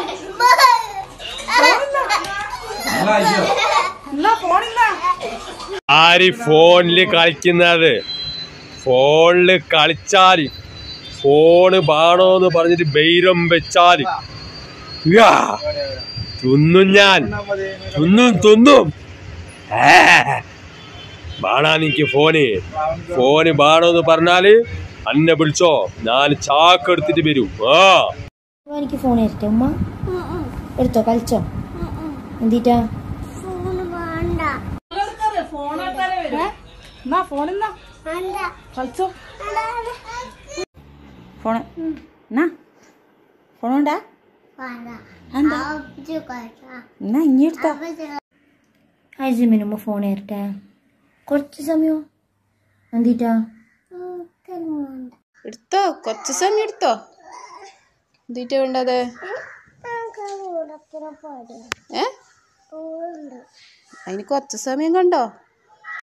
എന്നാ ഫോണില്ല ആര് ഫോണില് കളിക്കുന്നത് ഫോണില് കളിച്ചാല് ഫോണ് ബാണോന്ന് പറഞ്ഞിട്ട് ബൈരം വെച്ചാല് യാ, തിന്നും ഞാൻ തിന്നും തിന്നും ഏ, ബാണാ നിക്ക് ഫോന് ഫോന് ബാണോന്ന് പറഞ്ഞാല് അന്നെ വിളിച്ചോ ഞാൻ ചാക്ക് എടുത്തിട്ട് വരും ആ എനിക്ക് ഫോൺ തരട്ടെ ഉമ്മ എടുത്തോ കളിച്ചോ എന്തിട്ടാ ഫോൺ എടുത്താലേ വരും എന്നാ ഫോണിന്നാ കളിച്ചോ ഫോണ് എന്നാ ഫോണുണ്ടാ എന്താ എന്നാ ഇനി എടുത്തോ ആയിസിമിന് ഉമ്മ ഫോൺ തരട്ടെ കുറച്ച് സമയോ എന്തിട്ടാ എടുത്തോ കുറച്ച് സമയം എടുത്തോ എന്തിട്ടാ വേണ്ടത് ഏ അതിന് കുറച്ച് സമയം കണ്ടോ